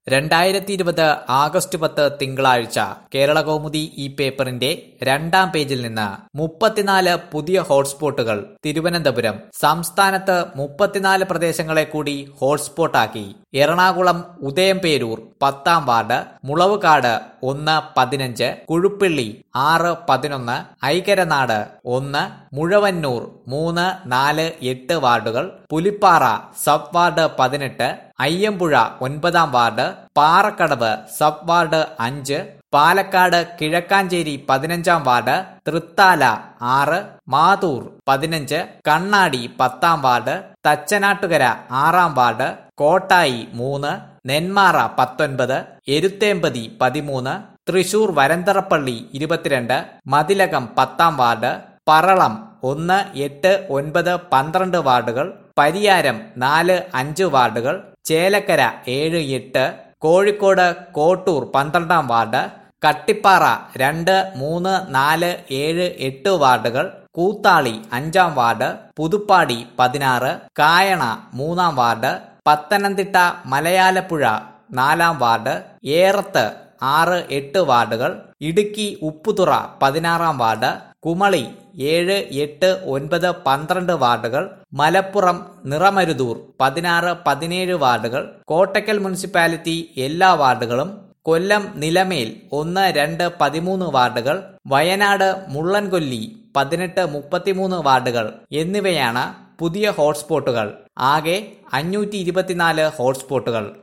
രണ്ടായിരത്തി ഇരുപത് ആഗസ്റ്റ് പത്ത് തിങ്കളാഴ്ച കേരള കൗമുദി ഈ പേപ്പറിന്റെ രണ്ടാം പേജിൽ നിന്ന് മുപ്പത്തിനാല് പുതിയ ഹോട്ട്സ്പോട്ടുകൾ തിരുവനന്തപുരം സംസ്ഥാനത്ത് മുപ്പത്തിനാല് പ്രദേശങ്ങളെ കൂടി ഹോട്ട്സ്പോട്ടാക്കി എറണാകുളം ഉദയംപേരൂർ പത്താം വാർഡ് മുളവുകാട് ഒന്ന് പതിനഞ്ച് കുഴുപ്പിള്ളി ആറ് പതിനൊന്ന് ഐകരനാട് ഒന്ന് മുഴവന്നൂർ മൂന്ന് നാല് എട്ട് വാർഡുകൾ പുലിപ്പാറ സബ് വാർഡ് പതിനെട്ട് അയ്യമ്പുഴ ഒൻപതാം വാർഡ് പാറക്കടവ് സബ് വാർഡ് അഞ്ച് പാലക്കാട് കിഴക്കാഞ്ചേരി പതിനഞ്ചാം വാർഡ് തൃത്താല ആറ് മാതൂർ പതിനഞ്ച് കണ്ണാടി പത്താം വാർഡ് തച്ചനാട്ടുകര ആറാം വാർഡ് കോട്ടായി മൂന്ന് നെന്മാറ പത്തൊൻപത് എരുത്തേമ്പതി പതിമൂന്ന് തൃശൂർ വരന്തറപ്പള്ളി ഇരുപത്തിരണ്ട് മതിലകം പത്താം വാർഡ് പറളം ഒന്ന് എട്ട് ഒൻപത് പന്ത്രണ്ട് വാർഡുകൾ പരിയാരം നാല് അഞ്ച് വാർഡുകൾ ചേലക്കര ഏഴ് എട്ട് കോഴിക്കോട് കോട്ടൂർ പന്ത്രണ്ടാം വാർഡ് കട്ടിപ്പാറ രണ്ട് മൂന്ന് നാല് ഏഴ് എട്ട് വാർഡുകൾ കൂത്താളി അഞ്ചാം വാർഡ് പുതുപ്പാടി പതിനാറ് കായണ മൂന്നാം വാർഡ് പത്തനംതിട്ട മലയാലപ്പുഴ നാലാം വാർഡ് ഏറത്ത് ആറ് എട്ട് വാർഡുകൾ ഇടുക്കി ഉപ്പുതുറ പതിനാറാം വാർഡ് കുമളി ഏഴ് എട്ട് ഒൻപത് പന്ത്രണ്ട് വാർഡുകൾ മലപ്പുറം നിറമരുതൂർ പതിനാറ് പതിനേഴ് വാർഡുകൾ കോട്ടക്കൽ മുനിസിപ്പാലിറ്റി എല്ലാ വാർഡുകളും കൊല്ലം നിലമേൽ ഒന്ന് രണ്ട് പതിമൂന്ന് വാർഡുകൾ വയനാട് മുള്ളൻകൊല്ലി പതിനെട്ട് മുപ്പത്തിമൂന്ന് വാർഡുകൾ എന്നിവയാണ് പുതിയ ഹോട്ട്സ്പോട്ടുകൾ ആകെ അഞ്ഞൂറ്റി ഇരുപത്തിനാല് ഹോട്ട്സ്പോട്ടുകൾ